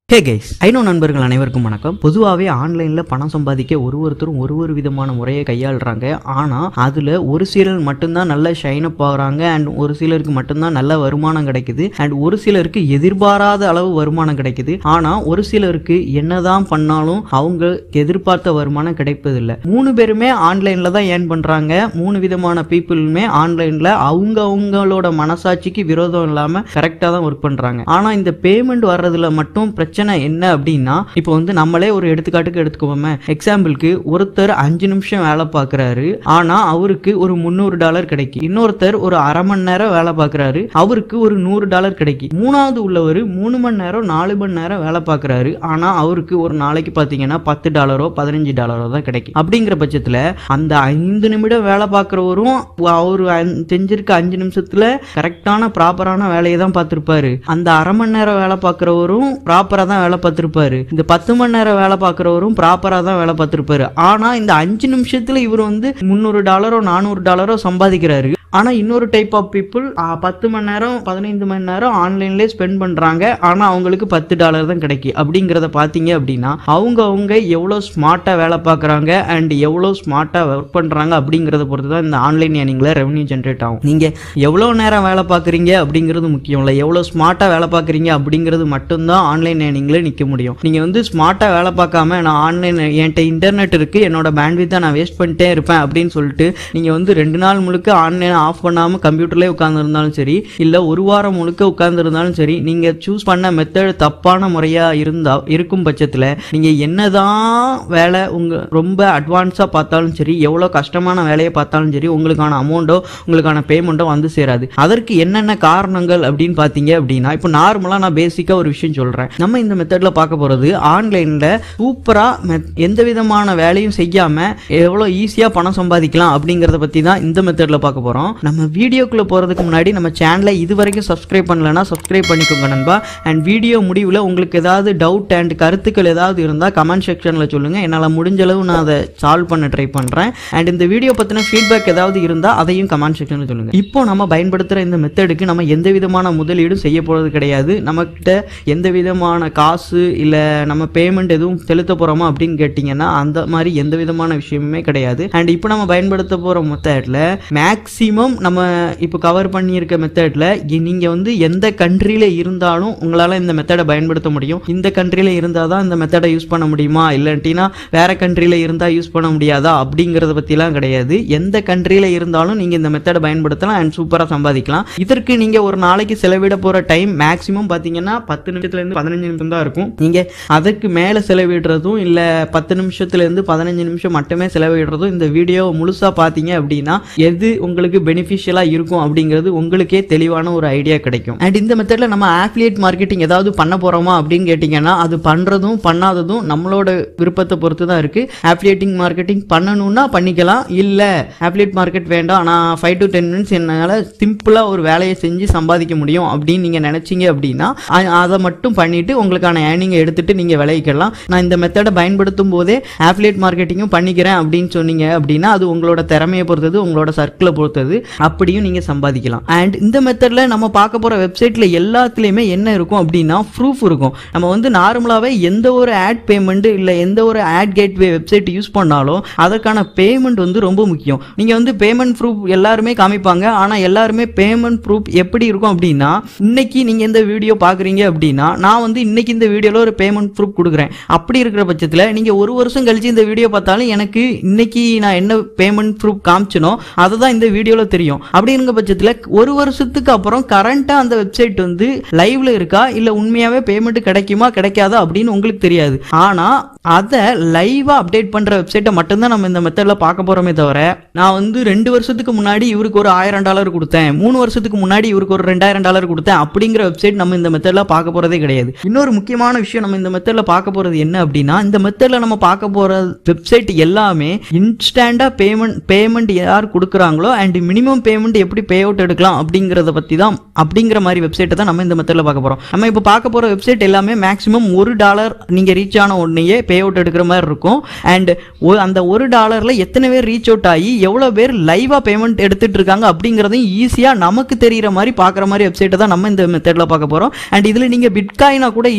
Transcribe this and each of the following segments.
hey guys I know நண்பர்கள் அனைவருக்கும் வணக்கம் பொதுவாகவே ஆன்லைனில் பணம் சம்பாதிக்க ஒரு ஒருத்தரும் ஒரு ஒரு விதமான முறையை கையாளுறாங்க ஆனால் அதில் ஒரு சிலர் மட்டும்தான் நல்ல ஷைனப் ஆகுறாங்க அண்ட் ஒரு சிலருக்கு மட்டும்தான் நல்ல வருமானம் கிடைக்குது அண்ட் ஒரு சிலருக்கு எதிர்பாராத அளவு வருமானம் கிடைக்குது ஆனால் ஒரு சிலருக்கு என்னதான் பண்ணாலும் அவங்க எதிர்பார்த்த வருமானம் கிடைப்பதில்லை மூணு பேருமே ஆன்லைனில் தான் ஏர்ன் பண்ணுறாங்க மூணு விதமான பீப்புளுமே ஆன்லைனில் அவங்க அவங்களோட மனசாட்சிக்கு விரோதம் இல்லாமல் கரெக்டாக தான் ஒர்க் பண்ணுறாங்க ஆனால் இந்த பேமெண்ட் வர்றதுல மட்டும் பிரச்சனை என்ன அப்படின்னா இப்போ வந்து நம்மளே ஒரு எடுத்துக்காட்டுக்கு எடுத்துக்கோமே எக்ஸாம்பிளுக்கு ஒருத்தர் அஞ்சு நிமிஷம் வேலை பார்க்குறாரு ஆனால் அவருக்கு ஒரு முந்நூறு டாலர் கிடைக்கும் இன்னொருத்தர் ஒரு அரை மணி நேரம் வேலை பார்க்குறாரு அவருக்கு ஒரு நூறு டாலர் கிடைக்கும் மூணாவது உள்ளவர் மூணு மணி நேரம் நாலு மணி நேரம் வேலை பார்க்குறாரு ஆனால் அவருக்கு ஒரு நாளைக்கு பார்த்தீங்கன்னா பத்து டாலரோ பதினஞ்சு டாலரோ தான் கிடைக்கும் அப்படிங்கிற பட்சத்தில் அந்த ஐந்து நிமிடம் வேலை பார்க்குறவரும் அவர் செஞ்சிருக்க அஞ்சு நிமிஷத்துல கரெக்டான ப்ராப்பரான வேலையை தான் பார்த்துருப்பாரு அந்த அரை மணி நேரம் வேலை பார்க்குறவரும் ப்ராப்பராக தான் வேலை பார்த்துருப்பாரு இந்த பத்து மணி நேரம் வேலை பார்க்குறவரும் ப்ராப்பராக தான் வேலை பார்த்துருப்பாரு ஆனால் இந்த அஞ்சு நிமிஷத்துல இவர் வந்து முந்நூறு டாலரோ நானூறு டாலரோ சம்பாதிக்கிறாரு ஆனால் இன்னொரு டைப் ஆஃப் பீப்புள் பத்து மணி நேரம் பதினைந்து மணி நேரம் ஆன்லைன்லேயே ஸ்பெண்ட் பண்ணுறாங்க ஆனால் அவங்களுக்கு பத்து டாலர் தான் கிடைக்கும் அப்படிங்கிறத பார்த்தீங்க அப்படின்னா அவங்க அவங்க எவ்வளோ ஸ்மார்ட்டாக வேலை பார்க்குறாங்க அண்ட் எவ்வளோ ஸ்மார்ட்டாக ஒர்க் பண்ணுறாங்க அப்படிங்கிறத பொறுத்து தான் இந்த ஆன்லைன் ஏர்னிங்கில் ரெவன்யூ ஜென்ரேட் ஆகும் நீங்கள் எவ்வளோ நேரம் வேலை பார்க்குறீங்க அப்படிங்கிறது முக்கியம் இல்லை எவ்வளோ ஸ்மார்ட்டாக வேலை பார்க்குறீங்க அப்படிங்கிறது மட்டும்தான் ஆன்லைன் ஏர்னிங்கில் நிற்க முடியும் நீங்கள் வந்து ஸ்மார்ட்டாக வேலை பார்க்காம நான் ஆன்லைன் என்கிட்ட இன்டர்நெட் இருக்குது என்னோட பேண்ட்வித்தை நான் வேஸ்ட் பண்ணிட்டே இருப்பேன் அப்படின்னு சொல்லிட்டு நீங்கள் வந்து ரெண்டு நாள் முழுக்க ஆன்லைன் ஆஃப் பண்ணாமல் கம்ப்யூட்டர்லேயே உட்காந்துருந்தாலும் சரி இல்லை ஒரு வாரம் முழுக்க உட்காந்துருந்தாலும் சரி நீங்கள் சூஸ் பண்ண மெத்தட் தப்பான முறையாக இருந்தா இருக்கும் பட்சத்தில் நீங்கள் என்னதான் வேலை உங்கள் ரொம்ப அட்வான்ஸாக பார்த்தாலும் சரி எவ்வளோ கஷ்டமான வேலையை பார்த்தாலும் சரி உங்களுக்கான அமௌண்ட்டோ உங்களுக்கான பேமெண்ட்டோ வந்து சேராது அதற்கு என்னென்ன காரணங்கள் அப்படின்னு பார்த்தீங்க அப்படின்னா இப்போ நார்மலாக நான் பேசிக்காக ஒரு விஷயம் சொல்கிறேன் நம்ம இந்த மெத்தடில் பார்க்க போகிறது ஆன்லைனில் சூப்பராக எந்த விதமான வேலையும் செய்யாமல் எவ்வளோ ஈஸியாக பணம் சம்பாதிக்கலாம் அப்படிங்கிறத பற்றி தான் இந்த மெத்தடில் பார்க்க போகிறோம் நம்ம வீடியோக்குள்ளே போகிறதுக்கு முன்னாடி நம்ம சேனலை இது வரைக்கும் சப்ஸ்கிரைப் பண்ணலன்னா சப்ஸ்கிரைப் பண்ணிக்கோங்க நண்பா அண்ட் வீடியோ முடிவில் உங்களுக்கு ஏதாவது டவுட் அண்ட் கருத்துக்கள் ஏதாவது இருந்தால் கமெண்ட் செக்ஷனில் சொல்லுங்கள் என்னால் முடிஞ்ச அளவு நான் அதை சால்வ் பண்ண ட்ரை பண்ணுறேன் அண்ட் இந்த வீடியோ பற்றின ஃபீட்பேக் ஏதாவது இருந்தால் அதையும் கமெண்ட் செக்ஷனில் சொல்லுங்கள் இப்போ நம்ம பயன்படுத்துகிற இந்த மெத்தடுக்கு நம்ம எந்த விதமான முதலீடும் செய்ய போகிறது கிடையாது நம்மக்கிட்ட எந்த விதமான காசு இல்லை நம்ம பேமெண்ட் எதுவும் செலுத்த போகிறோமா அப்படின்னு கேட்டிங்கன்னா அந்த மாதிரி எந்த விதமான விஷயமுமே கிடையாது அண்ட் இப்போ நம்ம பயன்படுத்த போகிற மெத்தடில் மேக்ஸிமம் நம்ம இப்போ கவர் பண்ணியிருக்க மெத்தடில் நீங்கள் வந்து எந்த கண்ட்ரியில் இருந்தாலும் உங்களால் இந்த மெத்தடை பயன்படுத்த முடியும் இந்த கண்ட்ரியில் இருந்தால் தான் இந்த மெத்தடை யூஸ் பண்ண முடியுமா இல்லாட்டினா வேற கண்ட்ரியில் இருந்தால் யூஸ் பண்ண முடியாதா அப்படிங்கிறத பற்றிலாம் கிடையாது எந்த கண்ட்ரியில் இருந்தாலும் நீங்கள் இந்த மெத்தடை பயன்படுத்தலாம் அண்ட் சூப்பராக சம்பாதிக்கலாம் இதற்கு நீங்கள் ஒரு நாளைக்கு செலவிட போகிற டைம் மேக்ஸிமம் பார்த்தீங்கன்னா பத்து நிமிஷத்துலேருந்து பதினஞ்சு நிமிஷம் தான் இருக்கும் நீங்கள் அதற்கு மேலே செலவிடுறதும் இல்லை பத்து நிமிஷத்துலேருந்து பதினஞ்சு நிமிஷம் மட்டுமே செலவிடுறதும் இந்த வீடியோவை முழுசாக பார்த்தீங்க அப்படின்னா எது உங்களுக்கு பெனிஃபிஷியலாக இருக்கும் அப்படிங்கிறது உங்களுக்கே தெளிவான ஒரு ஐடியா கிடைக்கும் அண்ட் இந்த மெத்தடில் நம்ம ஆஃபிலியேட் மார்க்கெட்டிங் ஏதாவது பண்ண போகிறோமா அப்படின்னு கேட்டிங்கன்னா அது பண்ணுறதும் பண்ணாததும் நம்மளோட விருப்பத்தை பொறுத்து தான் இருக்குது ஆஃபிலியேட்டிங் மார்க்கெட்டிங் பண்ணணும்னா பண்ணிக்கலாம் இல்லை ஆஃபிலியேட் மார்க்கெட் வேண்டாம் நான் ஃபைவ் டு டென் மினிட்ஸ் என்னால் சிம்பிளாக ஒரு வேலையை செஞ்சு சம்பாதிக்க முடியும் அப்படின்னு நீங்கள் நினச்சிங்க அப்படின்னா அ- அதை மட்டும் பண்ணிவிட்டு உங்களுக்கான ஏர்னிங்கை எடுத்துகிட்டு நீங்கள் விளைவிக்கலாம் நான் இந்த மெத்தடை பயன்படுத்தும் போதே ஆஃபிலியேட் மார்க்கெட்டிங்கும் பண்ணிக்கிறேன் அப்படின்னு சொன்னீங்க அப்படின்னா அது உங்களோட திறமையை பொறுத்தது உங்களோட சர்க்கிளை பொறுத்தது அப்படியும் நீங்கள் சம்பாதிக்கலாம் அண்ட் இந்த மெத்தடில் நம்ம பார்க்க போகிற வெப்சைட்டில் எல்லாத்துலேயுமே என்ன இருக்கும் அப்படின்னா ப்ரூஃப் இருக்கும் நம்ம வந்து நார்மலாகவே எந்த ஒரு ஆட் பேமெண்ட் இல்லை எந்த ஒரு ஆட் கேட்வே வெப்சைட் யூஸ் பண்ணாலும் அதற்கான பேமெண்ட் வந்து ரொம்ப முக்கியம் நீங்கள் வந்து பேமெண்ட் ப்ரூஃப் எல்லாருமே காமிப்பாங்க ஆனால் எல்லாருமே பேமெண்ட் ப்ரூஃப் எப்படி இருக்கும் அப்படின்னா இன்னைக்கு நீங்கள் இந்த வீடியோ பார்க்குறீங்க அப்படின்னா நான் வந்து இன்னைக்கு இந்த வீடியோவில் ஒரு பேமெண்ட் ப்ரூஃப் கொடுக்குறேன் அப்படி இருக்கிற பட்சத்தில் நீங்கள் ஒரு வருஷம் கழிச்சு இந்த வீடியோ பார்த்தாலும் எனக்கு இன்னைக்கு நான் என்ன பேமெண்ட் ப்ரூஃப் காமிச்சனோ அதை தான் இந்த வீடியோவில் தெரியும் அப்படிங்கிற பட்சத்தில் ஒரு வருஷத்துக்கு அப்புறம் கரண்ட்டாக அந்த வெப்சைட் வந்து லைவ்ல இருக்கா இல்லை உண்மையாகவே பேமெண்ட் கிடைக்குமா கிடைக்காதா அப்படின்னு உங்களுக்கு தெரியாது ஆனால் அதை லைவாக அப்டேட் பண்ணுற வெப்சைட்டை மட்டும்தான் நம்ம இந்த மெத்தடில் பார்க்க போகிறோமே தவிர நான் வந்து ரெண்டு வருஷத்துக்கு முன்னாடி இவருக்கு ஒரு ஆயிரம் டாலர் கொடுத்தேன் மூணு வருஷத்துக்கு முன்னாடி இவருக்கு ஒரு ரெண்டாயிரம் டாலர் கொடுத்தேன் அப்படிங்கிற வெப்சைட் நம்ம இந்த மெத்தடில் பார்க்க போகிறதே கிடையாது இன்னொரு முக்கியமான விஷயம் நம்ம இந்த மெத்தடில் பார்க்க போகிறது என்ன அப்படின்னா இந்த மெத்தடில் நம்ம பார்க்க போகிற வெப்சைட் எல்லாமே இன்ஸ்டண்ட்டாக பேமெண்ட் பேமெண்ட் யார் கொடுக்குறாங்களோ அண்ட் மினிமம் பேமெண்ட் எப்படி பே அவுட் எடுக்கலாம் அப்படிங்கிறத பற்றி தான் அப்படிங்கிற மாதிரி வெப்சைட்டை தான் நம்ம இந்த மெத்தடில் பார்க்க போகிறோம் நம்ம இப்போ பார்க்க போகிற வெப்சைட் எல்லாமே மேக்ஸிமம் ஒரு டாலர் நீங்கள் ரீச் ஆன உடனேயே பே அவுட் எடுக்கிற மாதிரி இருக்கும் அண்ட் அந்த ஒரு டாலரில் எத்தனை பேர் ரீச் அவுட் ஆகி எவ்வளோ பேர் லைவாக பேமெண்ட் எடுத்துட்டு இருக்காங்க அப்படிங்கிறதையும் ஈஸியாக நமக்கு தெரிகிற மாதிரி பார்க்குற மாதிரி வெப்சைட்டை தான் நம்ம இந்த மெத்தடில் பார்க்க போகிறோம் அண்ட் இதில் நீங்கள் பிட்காயினா கூட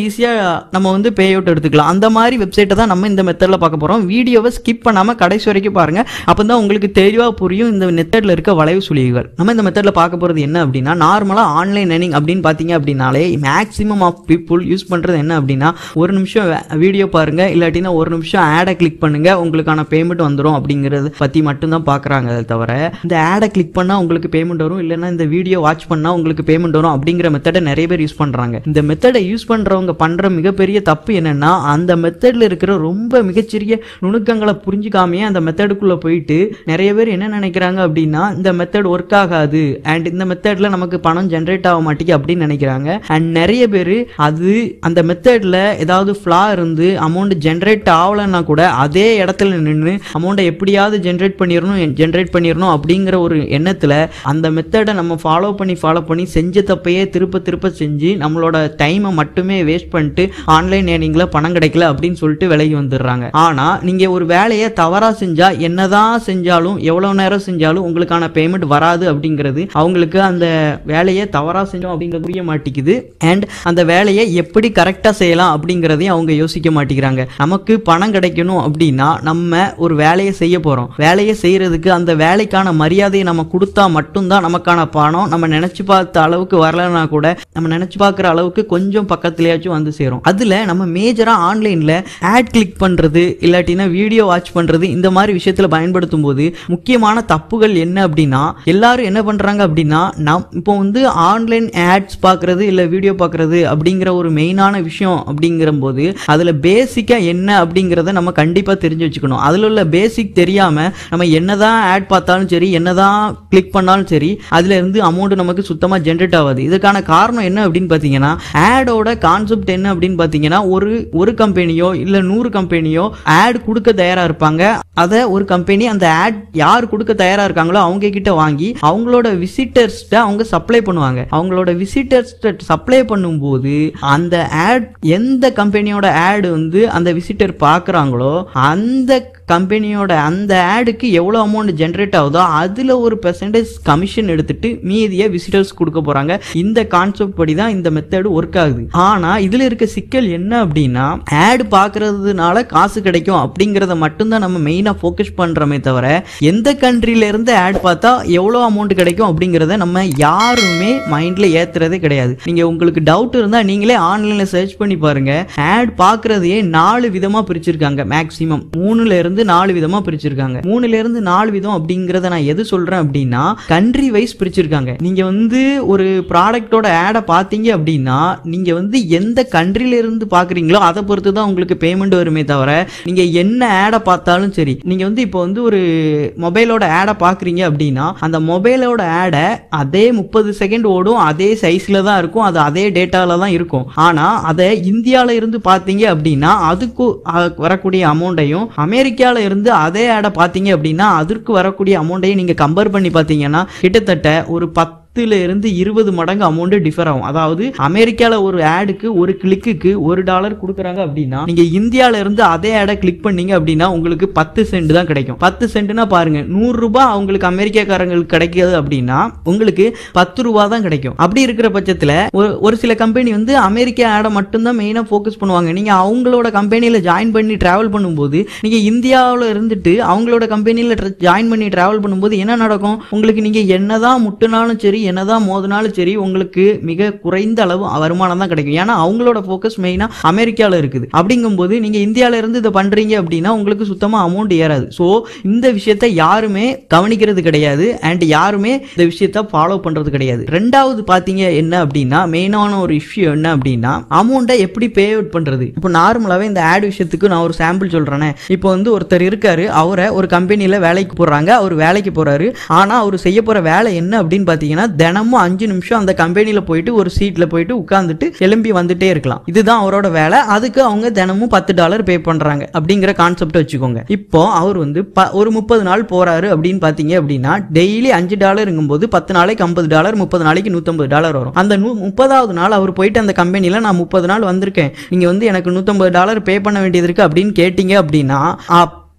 ஈஸியாக நம்ம வந்து பே அவுட் எடுத்துக்கலாம் அந்த மாதிரி வெப்சைட்டை தான் நம்ம இந்த மெத்தடில் பார்க்க போகிறோம் வீடியோவை ஸ்கிப் பண்ணாமல் கடைசி வரைக்கும் பாருங்கள் அப்போ தான் உங்களுக்கு தெளிவாக புரியும் இந்த மெத்தடில் இருக்க வளைவு சுழிவுகள் நம்ம இந்த மெத்தடில் பார்க்க போகிறது என்ன அப்படின்னா நார்மலாக ஆன்லைன் earning அப்படின்னு பார்த்தீங்க அப்படின்னாலே மேக்ஸிமம் ஆஃப் பீப்புள் யூஸ் பண்ணுறது என்ன அப்படின்னா ஒரு நிமிஷம் வீடியோ பாருங்கள் இல்லாட்டினா ஒரு நிமிஷம் ஆடை கிளிக் பண்ணுங்கள் உங்களுக்கான பேமெண்ட் வந்துடும் அப்படிங்கிறத பற்றி மட்டும்தான் பார்க்குறாங்க அதை தவிர இந்த ஆடை கிளிக் பண்ணால் உங்களுக்கு பேமெண்ட் வரும் இல்லைன்னா இந்த வீடியோ வாட்ச் பண்ணால் உங்களுக்கு பேமெண்ட் வரும் அப்படிங்கிற மெத்தடை நிறைய பேர் யூஸ் பண்ணுறாங்க இந்த மெத்தடை யூஸ் பண்ணுறவங்க பண்ணுற மிகப்பெரிய தப்பு என்னென்னா அந்த மெத்தடில் இருக்கிற ரொம்ப மிகச்சிறிய நுணுக்கங்களை புரிஞ்சுக்காமையே அந்த மெத்தடுக்குள்ளே போயிட்டு நிறைய பேர் என்ன நினைக்கிறாங்க அப்படின்னா இந்த மெத்தட் ஒர்க் ஆகாது அண்ட் இந்த மெத்தடில் நமக்கு பணம் ஜென்ரேட் ஆக மாட்டேங்குது அப்படின்னு நினைக்கிறாங்க அண்ட் நிறைய பேர் அது அந்த மெத்தடில் ஏதாவது ஃப்ளா இருந்து அமௌண்ட் ஜென்ரேட் ஆகலைன்னா கூட அதே இடத்துல நின்று அமௌண்ட்டை எப்படியாவது ஜென்ரேட் பண்ணிடணும் ஜென்ரேட் பண்ணிடணும் அப்படிங்கிற ஒரு எண்ணத்தில் அந்த மெத்தடை நம்ம ஃபாலோ பண்ணி ஃபாலோ பண்ணி செஞ்ச தப்பையே திருப்ப திருப்ப செஞ்சு நம்மளோட டைமை மட்டுமே வேஸ்ட் பண்ணிட்டு ஆன்லைன் ஏர்னிங்கில் பணம் கிடைக்கல அப்படின்னு சொல்லிட்டு விலகி வந்துடுறாங்க ஆனால் நீங்கள் ஒரு வேலையை தவறாக செஞ்சால் என்னதான் செஞ்சாலும் எவ்வளோ நேரம் செஞ்சாலும் உங்களுக்கான பேமெண்ட் வராது அப்படிங்கிறது அவங்களுக்கு அந்த வேலையை தவறாக செஞ்சோம் அப்படிங்கிறது புரிய மாட்டேங்குது அண்ட் அந்த வேலையை எப்படி கரெக்டாக செய்யலாம் அப்படிங்கிறதையும் அவங்க யோசிக்க மாட்டேங்கிறாங்க நமக்கு பணம் கிடைக்கணும் அப்படின்னா நம்ம ஒரு வேலையை செய்ய போகிறோம் வேலையை செய்கிறதுக்கு அந்த வேலைக்கான மரியாதையை நம்ம கொடுத்தா மட்டும்தான் நமக்கான பணம் நம்ம நினச்சி பார்த்த அளவுக்கு வரலனா கூட நம்ம நினச்சி பார்க்குற அளவுக்கு கொஞ்சம் பக்கத்துலயாச்சும் வந்து சேரும் அதில் நம்ம மேஜராக ஆன்லைனில் ஆட் கிளிக் பண்ணுறது இல்லாட்டினா வீடியோ வாட்ச் பண்ணுறது இந்த மாதிரி விஷயத்தில் பயன்படுத்தும் போது முக்கியமான தப்புகள் என்ன அப்படின்னா எல்லாரும் என்ன பண்ணுறாங்க அப்படின்னா நம் இப்போ வந்து ஆன்லைன் ஆட்ஸ் பார்க்குறது இல்லை வீடியோ பார்க்குறது அப்படிங்கிற ஒரு மெயினான விஷயம் அப்படிங்கிற போது அதில் பேசிக்காக என்ன அப்படிங்கிறத நம்ம கண்டிப்பாக தெரிஞ்சு வச்சுக்கணும் அதில் உள்ள பேசிக் தெரியாமல் நம்ம என்னதான் ஆட் பார்த்தாலும் சரி என்னதான் கிளிக் பண்ணாலும் சரி அதுல இருந்து அமௌண்ட் நமக்கு சுத்தமாக ஜென்ரேட் ஆகாது இதுக்கான காரணம் என்ன அப்படின்னு பார்த்தீங்கன்னா ஆடோட கான்செப்ட் என்ன அப்படின்னு பார்த்தீங்கன்னா ஒரு ஒரு கம்பெனியோ இல்லை நூறு கம்பெனியோ ஆட் கொடுக்க தயாராக இருப்பாங்க அதை ஒரு கம்பெனி அந்த ஆட் யார் கொடுக்க தயாராக இருக்காங்களோ அவங்க கிட்ட வாங்கி அவங்களோட விசிட்டர்ஸ்ட்ட அவங்க சப்ளை பண்ணுவாங்க அவங்களோட விசிட்டர்ஸ்ட்ட சப்ளை பண்ணும்போது அந்த ஆட் எந்த கம்பெனியோட ஆட் வந்து அந்த விசிட்டர் பார்க்குறாங்களோ அந்த கம்பெனியோட அந்த ஆடுக்கு எவ்வளோ அமௌண்ட் ஜென்ரேட் ஆகுதோ அதில் ஒரு பெர்சன்டேஜ் கமிஷன் எடுத்துட்டு மீதியை விசிட்டர்ஸ் கொடுக்க போகிறாங்க இந்த கான்செப்ட் படி தான் இந்த மெத்தடு ஒர்க் ஆகுது ஆனால் இதில் இருக்க சிக்கல் என்ன அப்படின்னா ஆடு பார்க்கறதுனால காசு கிடைக்கும் அப்படிங்கிறத மட்டும்தான் நம்ம மெயினாக ஃபோக்கஸ் பண்ணுறோமே தவிர எந்த கண்ட்ரில இருந்து ஆட் பார்த்தா எவ்வளோ அமௌண்ட் கிடைக்கும் அப்படிங்கிறத நம்ம யாருமே மைண்டில் ஏற்றுறதே கிடையாது நீங்கள் உங்களுக்கு டவுட் இருந்தால் நீங்களே ஆன்லைனில் சர்ச் பண்ணி பாருங்க ஆட் பார்க்குறதையே நாலு விதமாக பிரிச்சிருக்காங்க மேக்ஸிமம் மூணுல இருந்து நாலு விதமா பிரிச்சிருக்காங்க மூணுல இருந்து நாலு விதம் அப்படிங்கறத நான் எது சொல்றேன் அப்படின்னா கண்ட்ரி வைஸ் பிரிச்சிருக்காங்க நீங்க வந்து ஒரு ப்ராடக்ட்டோட ஆடை பார்த்தீங்க அப்படின்னா நீங்க வந்து எந்த கண்ட்ரில இருந்து பாக்குறீங்களோ அதை பொறுத்து தான் உங்களுக்கு பேமெண்ட் வருமே தவிர நீங்க என்ன ஆடை பார்த்தாலும் சரி நீங்க வந்து இப்போ வந்து ஒரு மொபைலோட ஆடை பாக்குறீங்க அப்படின்னா அந்த மொபைலோட ஆடை அதே முப்பது செகண்ட் ஓடும் அதே சைஸ்ல தான் இருக்கும் அது அதே டேட்டால தான் இருக்கும் ஆனா அதை இந்தியால இருந்து பார்த்தீங்க அப்படின்னா அதுக்கு அஹ், வரக்கூடிய அமௌண்ட்டையும் அமெரிக்கால இருந்து அதே ஆடை பார்த்தீங்க அப்படின்னா அதற்கு வரக்கூடிய அமௌண்ட்டையும் நீங்க கம்பேர் பண்ணி பார்த்தீங்கன்னா கிட்டத்தட்ட ஒரு பத்து பத்துல இருந்து இருபது மடங்கு அமௌண்ட் டிஃபர் ஆகும் அதாவது அமெரிக்கால ஒரு ஆடுக்கு ஒரு கிளிக்குக்கு ஒரு டாலர் கொடுக்குறாங்க அப்படின்னா நீங்க இந்தியால இருந்து அதே ஆடை கிளிக் பண்ணீங்க அப்படின்னா உங்களுக்கு பத்து சென்ட் தான் கிடைக்கும் பத்து சென்ட்னா பாருங்க நூறு ரூபாய் அவங்களுக்கு அமெரிக்காக்காரங்களுக்கு கிடைக்காது அப்படின்னா உங்களுக்கு பத்து ரூபா தான் கிடைக்கும் அப்படி இருக்கிற பட்சத்துல ஒரு ஒரு சில கம்பெனி வந்து அமெரிக்கா ஆடை மட்டும்தான் மெயினா ஃபோக்கஸ் பண்ணுவாங்க நீங்க அவங்களோட கம்பெனியில ஜாயின் பண்ணி டிராவல் பண்ணும்போது நீங்க இந்தியாவில் இருந்துட்டு அவங்களோட கம்பெனியில் ஜாயின் பண்ணி டிராவல் பண்ணும்போது என்ன நடக்கும் உங்களுக்கு நீங்க என்னதான் முட்டுனாலும் சரி என்னதான் மோதினாலும் சரி உங்களுக்கு மிக குறைந்த அளவு வருமானம் தான் கிடைக்கும் ஏன்னா அவங்களோட ஃபோக்கஸ் மெயினா அமெரிக்காவில் இருக்குது அப்படிங்கும்போது நீங்க இந்தியால இருந்து இதை பண்றீங்க அப்படின்னா உங்களுக்கு சுத்தமா அமௌண்ட் ஏறாது ஸோ இந்த விஷயத்தை யாருமே கவனிக்கிறது கிடையாது அண்ட் யாருமே இந்த விஷயத்த ஃபாலோ பண்றது கிடையாது ரெண்டாவது பாத்தீங்க என்ன அப்படின்னா மெயினான ஒரு இஷ்யூ என்ன அப்படின்னா அமௌண்ட்டை எப்படி பே அவுட் பண்றது இப்போ நார்மலாவே இந்த ஆட் விஷயத்துக்கு நான் ஒரு சாம்பிள் சொல்றேனே இப்போ வந்து ஒருத்தர் இருக்காரு அவரை ஒரு கம்பெனியில் வேலைக்கு போடுறாங்க அவர் வேலைக்கு போறாரு ஆனா அவர் செய்ய போற வேலை என்ன அப்படின்னு பாத்தீங்கன்னா தினமும் அஞ்சு நிமிஷம் அந்த கம்பெனியில் போயிட்டு ஒரு சீட்ல போயிட்டு உட்காந்துட்டு எலும்பி வந்துட்டே இருக்கலாம் இதுதான் அவரோட வேலை அதுக்கு அவங்க தினமும் பத்து டாலர் பே பண்றாங்க அப்படிங்கிற கான்செப்ட் வச்சுக்கோங்க இப்போ அவர் வந்து ப- ஒரு முப்பது நாள் போறாரு அப்படின்னு பாத்தீங்க அப்படின்னா டெய்லி அஞ்சு டாலருங்கும் போது பத்து நாளைக்கு ஐம்பது டாலர் முப்பது நாளைக்கு நூத்தம்பது டாலர் வரும் அந்த நூ முப்பதாவது நாள் அவர் போயிட்டு அந்த கம்பெனியில் நான் முப்பது நாள் வந்திருக்கேன் நீங்க வந்து எனக்கு நூத்தம்பது டாலர் பே பண்ண வேண்டியது இருக்கு அப்படின்னு கேட்டீங்க அப்படின்னா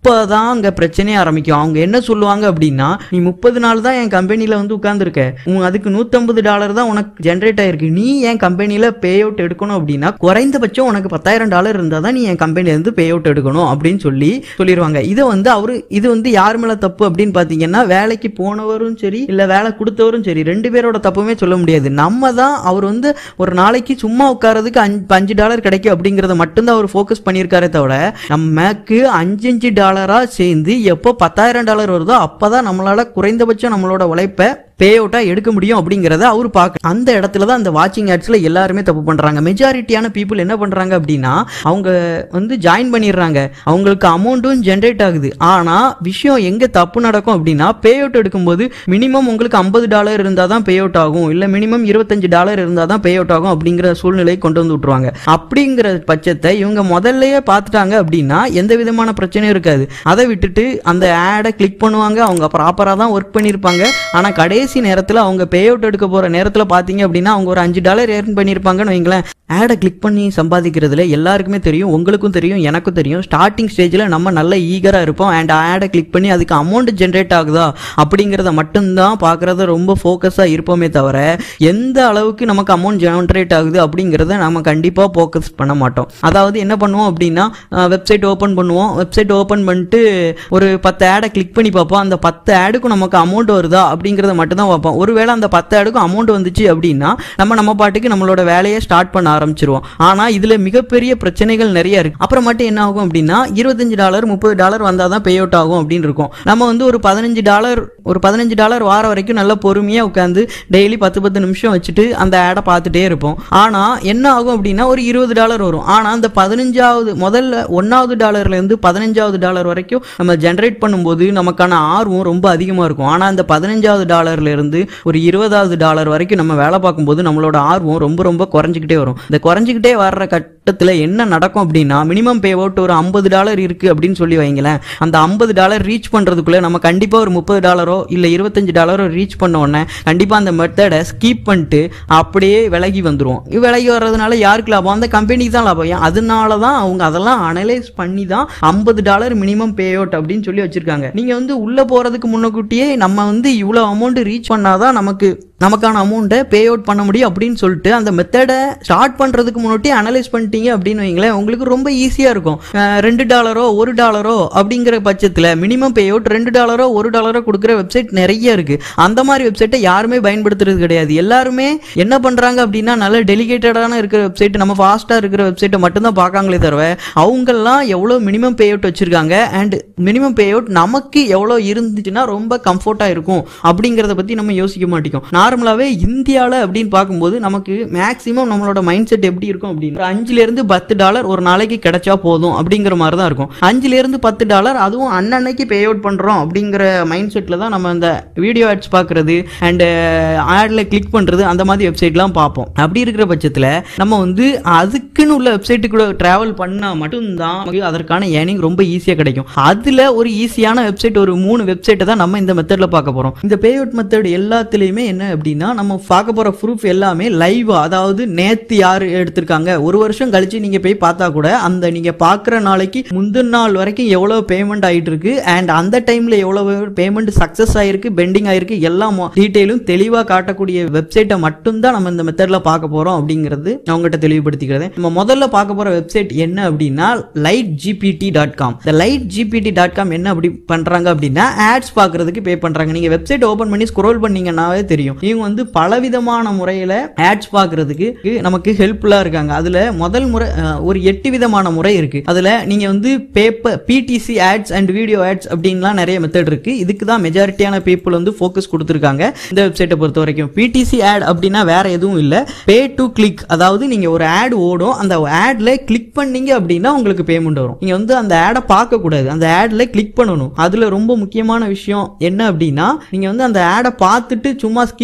அப்பதான் அங்க பிரச்சனையே ஆரம்பிக்கும் அவங்க என்ன சொல்லுவாங்க அப்படின்னா நீ முப்பது நாள் தான் என் கம்பெனில வந்து உட்கார்ந்துருக்க உன் அதுக்கு நூத்தம்பது டாலர் தான் உனக்கு ஜென்ரேட் ஆயிருக்கு நீ என் கம்பெனில பே அவுட் எடுக்கணும் அப்படின்னா குறைந்தபட்சம் உனக்கு பத்தாயிரம் டாலர் இருந்தா தான் நீ என் கம்பெனில இருந்து பே அவுட் எடுக்கணும் அப்படின்னு சொல்லி சொல்லிடுவாங்க இதை வந்து அவரு இது வந்து யார் மேல தப்பு அப்படின்னு பாத்தீங்கன்னா வேலைக்கு போனவரும் சரி இல்ல வேலை கொடுத்தவரும் சரி ரெண்டு பேரோட தப்புமே சொல்ல முடியாது நம்ம தான் அவர் வந்து ஒரு நாளைக்கு சும்மா உட்காரதுக்கு அஞ்சு அஞ்சு டாலர் கிடைக்கும் அப்படிங்கறத மட்டும்தான் அவர் ஃபோக்கஸ் பண்ணியிருக்காரே தவிர நமக்கு அஞ்சு அஞ்சு டாலரா சேர்ந்து எப்போ பத்தாயிரம் டாலர் வருதோ அப்பதான் நம்மளால குறைந்தபட்சம் நம்மளோட உழைப்பை பே அவுட்டா எடுக்க முடியும் அப்படிங்கறத அவர் பார்க்க அந்த இடத்துல தான் அந்த வாட்சிங் ஆட்ஸ்ல எல்லாருமே தப்பு பண்றாங்க மெஜாரிட்டியான பீப்புள் என்ன பண்றாங்க அப்படின்னா அவங்க வந்து ஜாயின் பண்ணிடுறாங்க அவங்களுக்கு அமௌண்ட்டும் ஜென்ரேட் ஆகுது ஆனா விஷயம் எங்க தப்பு நடக்கும் அப்படின்னா பே அவுட் எடுக்கும்போது மினிமம் உங்களுக்கு ஐம்பது டாலர் இருந்தா தான் பே அவுட் ஆகும் இல்ல மினிமம் இருபத்தஞ்சு டாலர் இருந்தா தான் பே அவுட் ஆகும் அப்படிங்கிற சூழ்நிலை கொண்டு வந்து விட்டுருவாங்க அப்படிங்கிற பட்சத்தை இவங்க முதல்லயே பார்த்துட்டாங்க அப்படின்னா எந்த விதமான பிரச்சனையும் இருக்காது அதை விட்டுட்டு அந்த ஆடை கிளிக் பண்ணுவாங்க அவங்க ப்ராப்பரா தான் ஒர்க் பண்ணியிருப்பாங்க ஆனா கடைசி நேரத்தில் அவங்க பே அவுட் எடுக்க போகிற நேரத்தில் பார்த்தீங்க அப்படின்னா அவங்க ஒரு அஞ்சு டாலர் ஏர்ன் பண்ணியிருப்பாங்கன்னு வைங்களேன் ஆடை கிளிக் பண்ணி சம்பாதிக்கிறதுல எல்லாருக்குமே தெரியும் உங்களுக்கும் தெரியும் எனக்கும் தெரியும் ஸ்டார்டிங் ஸ்டேஜில் நம்ம நல்ல ஈகராக இருப்போம் அண்ட் ஆடை கிளிக் பண்ணி அதுக்கு அமௌண்ட் ஜென்ரேட் ஆகுதா அப்படிங்கிறத மட்டும்தான் பார்க்குறத ரொம்ப ஃபோக்கஸாக இருப்போமே தவிர எந்த அளவுக்கு நமக்கு அமௌண்ட் ஜென்ரேட் ஆகுது அப்படிங்கிறத நம்ம கண்டிப்பாக ஃபோக்கஸ் பண்ண மாட்டோம் அதாவது என்ன பண்ணுவோம் அப்படின்னா வெப்சைட் ஓப்பன் பண்ணுவோம் வெப்சைட் ஓப்பன் பண்ணிட்டு ஒரு பத்து ஆடை கிளிக் பண்ணி பார்ப்போம் அந்த பத்து ஆடுக்கும் நமக்கு அமௌண்ட் வருதா அப்படிங்கிறத மட்டும் தான் பார்ப்போம் ஒருவேளை அந்த பத்து ஆடுக்கும் அமௌண்ட் வந்துச்சு அப்படின்னா நம்ம நம்ம பாட்டுக்கு நம்மளோட வேலையை ஸ்டார்ட் பண்ண ஆரம்பிச்சிருவோம் ஆனா இதுல மிகப்பெரிய பிரச்சனைகள் நிறைய இருக்கு அப்புறம் மட்டும் என்ன ஆகும் அப்படின்னா இருபத்தஞ்சு டாலர் முப்பது டாலர் வந்தால் தான் பே அவுட் ஆகும் அப்படின்னு இருக்கும் நம்ம வந்து ஒரு பதினஞ்சு டாலர் ஒரு பதினஞ்சு டாலர் வார வரைக்கும் நல்லா பொறுமையா உட்காந்து டெய்லி பத்து பத்து நிமிஷம் வச்சுட்டு அந்த ஆடை பார்த்துட்டே இருப்போம் ஆனா என்ன ஆகும் அப்படின்னா ஒரு இருபது டாலர் வரும் ஆனா அந்த பதினஞ்சாவது முதல்ல ஒன்னாவது டாலர்ல இருந்து பதினஞ்சாவது டாலர் வரைக்கும் நம்ம ஜென்ரேட் பண்ணும்போது நமக்கான ஆர்வம் ரொம்ப அதிகமா இருக்கும் ஆனா அந்த பதினஞ்சாவது டாலர்ல இருந்து ஒரு இருபதாவது டாலர் வரைக்கும் நம்ம வேலை பார்க்கும்போது நம்மளோட ஆர்வம் ரொம்ப ரொம்ப குறைஞ்சிக்கிட்டே வரும் இந்த குறைஞ்சிக்கிட்டே வர்ற கட்டத்தில் என்ன நடக்கும் அப்படின்னா மினிமம் பே அவுட் ஒரு ஐம்பது டாலர் இருக்கு அப்படின்னு சொல்லி வைங்களேன் அந்த ஐம்பது டாலர் ரீச் பண்றதுக்குள்ள நம்ம கண்டிப்பா ஒரு முப்பது டாலரோ இல்ல இருபத்தஞ்சு டாலரோ ரீச் பண்ண உடனே கண்டிப்பா அந்த மெத்தடை ஸ்கீப் பண்ணிட்டு அப்படியே விலகி வந்துருவோம் விலகி வர்றதுனால யாருக்கு லாபம் அந்த கம்பெனிக்கு தான் லாபம் ஏன் அதனால தான் அவங்க அதெல்லாம் அனலைஸ் பண்ணி தான் ஐம்பது டாலர் மினிமம் பே அவுட் அப்படின்னு சொல்லி வச்சிருக்காங்க நீங்க வந்து உள்ள போறதுக்கு முன்னக்கூட்டியே நம்ம வந்து இவ்வளவு அமௌண்ட் ரீச் பண்ணாதான் நமக்கு நமக்கான அமௌண்ட்டை பே அவுட் பண்ண முடியும் அப்படின்னு சொல்லிட்டு அந்த மெத்தடை ஸ்டார்ட் பண்ணுறதுக்கு முன்னாடி அனலைஸ் பண்ணிட்டீங்க அப்படின்னு வைங்களேன் உங்களுக்கு ரொம்ப ஈஸியாக இருக்கும் அஹ் ரெண்டு டாலரோ ஒரு டாலரோ அப்படிங்கிற பட்சத்தில் மினிமம் பே அவுட் ரெண்டு டாலரோ ஒரு டாலரோ கொடுக்குற வெப்சைட் நிறைய இருக்கு அந்த மாதிரி வெப்சைட்டை யாருமே பயன்படுத்துறது கிடையாது எல்லாருமே என்ன பண்ணுறாங்க அப்படின்னா நல்ல டெலிகேட்டடான இருக்கிற வெப்சைட் நம்ம ஃபாஸ்ட்டாக இருக்கிற வெப்சைட்டை மட்டும்தான் பார்க்காங்களே தவிர அவங்கெல்லாம் எவ்வளோ மினிமம் பே அவுட் வச்சிருக்காங்க அண்ட் மினிமம் பே அவுட் நமக்கு எவ்வளோ இருந்துச்சுன்னா ரொம்ப கம்ஃபர்ட்டாக இருக்கும் அப்படிங்கிறத பற்றி நம்ம யோசிக்க மாட்டோம் நார்மலாகவே இந்தியாவில் அப்படின்னு பார்க்கும்போது நமக்கு மேக்ஸிமம் நம்மளோட மைண்ட் செட் எப்படி இருக்கும் அப்படின்னு ஒரு அஞ்சுலேருந்து பத்து டாலர் ஒரு நாளைக்கு கிடைச்சா போதும் அப்படிங்கிற மாதிரி தான் இருக்கும் அஞ்சுலேருந்து பத்து டாலர் அதுவும் அன்னன்னைக்கு பே அவுட் பண்ணுறோம் அப்படிங்கிற மைண்ட் செட்டில் தான் நம்ம அந்த வீடியோ ஆட்ஸ் பார்க்குறது அண்டு ஆடில் கிளிக் பண்ணுறது அந்த மாதிரி வெப்சைட்லாம் பார்ப்போம் அப்படி இருக்கிற பட்சத்தில் நம்ம வந்து அதுக்குன்னு உள்ள வெப்சைட்டுக்குள்ள ட்ராவல் பண்ணால் மட்டும்தான் நமக்கு அதற்கான ஏர்னிங் ரொம்ப ஈஸியாக கிடைக்கும் அதில் ஒரு ஈஸியான வெப்சைட் ஒரு மூணு வெப்சைட்டை தான் நம்ம இந்த மெத்தடில் பார்க்க போகிறோம் இந்த பே அவுட் மெத்தட் எல்லாத்துலேயுமே என்ன அப்படின்னா நம்ம பார்க்க போகிற ப்ரூஃப் எல்லாமே லைவா அதாவது நேத்து யார் எடுத்திருக்காங்க ஒரு வருஷம் கழிச்சு நீங்கள் போய் பார்த்தா கூட அந்த நீங்கள் பார்க்குற நாளைக்கு முந்தின நாள் வரைக்கும் எவ்வளோ பேமெண்ட் ஆகிட்டு இருக்கு அண்ட் அந்த டைமில் எவ்வளோ பேமெண்ட் சக்ஸஸ் ஆயிருக்கு பெண்டிங் ஆயிருக்கு எல்லா டீட்டெயிலும் தெளிவாக காட்டக்கூடிய வெப்சைட்டை மட்டும்தான் நம்ம இந்த மெத்தடில் பார்க்க போகிறோம் அப்படிங்கிறது நான் உங்கள்கிட்ட தெளிவுபடுத்திக்கிறேன் நம்ம முதல்ல பார்க்க போகிற வெப்சைட் என்ன அப்படின்னா லைட் ஜிபிடி டாட் காம் இந்த லைட் ஜிபிடி டாட் காம் என்ன அப்படி பண்ணுறாங்க அப்படின்னா ஆட்ஸ் பார்க்குறதுக்கு பே பண்ணுறாங்க நீங்கள் வெப்சைட் ஓப்பன் பண்ணி ஸ்க்ரோல் பண்ணீங்கன்னாவே தெரியும் இவங்க வந்து பலவிதமான முறையில் ஆட்ஸ் பார்க்குறதுக்கு நமக்கு ஹெல்ப்ஃபுல்லாக இருக்காங்க அதில் முதல் முறை அஹ், ஒரு எட்டு விதமான முறை இருக்கு அதில் நீங்கள் வந்து paper PTC ads and video ads அப்படின்லாம் நிறைய மெத்தட் இருக்கு இதுக்கு தான் மெஜாரிட்டியான பீப்புள் வந்து ஃபோக்கஸ் கொடுத்துருக்காங்க இந்த வெப்சைட்டை பொறுத்த வரைக்கும் பிடிசி ஆட் அப்படின்னா வேற எதுவும் இல்லை பே டு கிளிக் அதாவது நீங்க ஒரு ஆட் ஓடும் அந்த ஆட்ல கிளிக் பண்ணீங்க அப்படின்னா உங்களுக்கு பேமெண்ட் வரும் நீங்க வந்து அந்த ஆடை பார்க்க கூடாது அந்த ஆட்ல கிளிக் பண்ணணும் அதுல ரொம்ப முக்கியமான விஷயம் என்ன அப்படின்னா நீங்க வந்து அந்த ஆடை பார்த்துட்டு சும்மா ஸ்கிப்